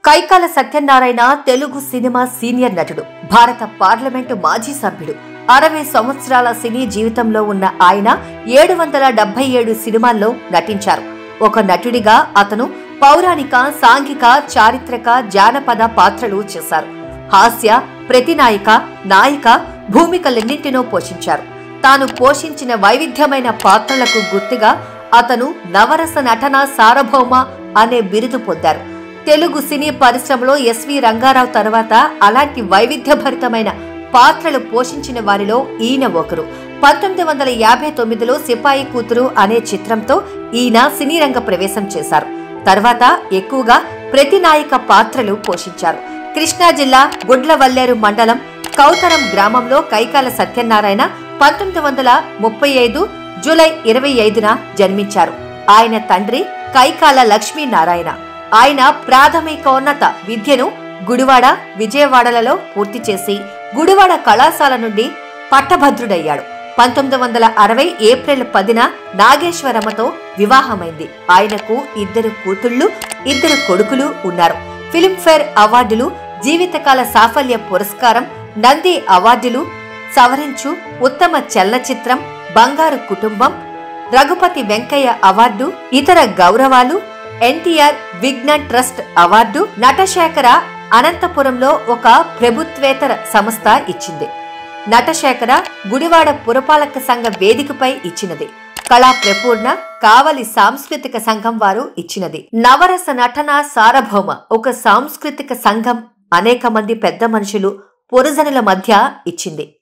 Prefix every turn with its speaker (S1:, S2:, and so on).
S1: Kaikala Satyanarayana Telugu cinema senior నటుడు భారత parliament మాజీ సభ్యుడు అరవై సంవత్సరాల సినీ జీవితంలో ఉన్న ఆయన ఏడు వందల డెబ్బై ఏడు సినిమాల్లో నటించారు ఒక నటుడిగా అతను పౌరాణిక సాంఘిక చారిత్రక జానపద పాత్రలు చేశారు హాస్య ప్రతినాయిక నాయిక భూమికలన్నింటినో పోషించారు తాను పోషించిన వైవిధ్యమైన పాత్రలకు గుర్తుగా అతను నవరస నటన సార్వభౌమ అనే బిరుదు పొందారు తెలుగు సినీ పరిశ్రమలో ఎస్వి రంగారావు తర్వాత అలాంటి వైవిధ్యభరితమైన పాత్రలు పోషించిన వారిలో ఈయన ఒకరు పంతొమ్మిది వందల యాభై తొమ్మిదిలో సిపాయి కూతురు అనే చిత్రంతో ఈయన సినీ రంగ ప్రవేశం చేశారు తర్వాత ఎక్కువగా ప్రతినాయక పాత్రలు పోషించారు కృష్ణా జిల్లా గుడ్లవల్లేరు మండలం కౌతరం గ్రామంలో కైకాల సత్యనారాయణ పంతొమ్మిది వందల ముప్పై ఐదు జూలై ఇరవై ఐదున జన్మించారు ఆయన తండ్రి కైకాల లక్ష్మీనారాయణ ఆయన ప్రాథమికోన్నత విద్యను గుడివాడ విజయవాడలలో పూర్తి చేసి గుడివాడ కళాశాల నుండి పట్టభద్రుడయ్యాడు పంతొమ్మిది వందల అరవై ఏప్రిల్ పదిన నాగేశ్వరమ్మతో వివాహమైంది ఆయనకు ఇద్దరు కూతుళ్ళు ఇద్దరు కొడుకులు ఉన్నారు ఫిల్మ్ఫేర్ అవార్డులు జీవితకాల సాఫల్య పురస్కారం నంది అవార్డులు సవరించు ఉత్తమ చలనచిత్రం బంగారు కుటుంబం రఘుపతి వెంకయ్య అవార్డు ఇతర గౌరవాలు NTR Vignan trust award Natasekhara అనంతపురంలో ఒక ప్రభుత్వేతర సంస్థ ఇచ్చింది నటశేఖర గుడివాడ పురపాలక సంఘ వేదికపై ఇచ్చినది కళా ప్రపూర్ణ కావలి సాంస్కృతిక సంఘం వారు ఇచ్చినది నవరస నటన సారభౌమ ఒక సాంస్కృతిక సంఘం అనేక మంది పెద్ద మనుషులు పురజనుల మధ్య ఇచ్చింది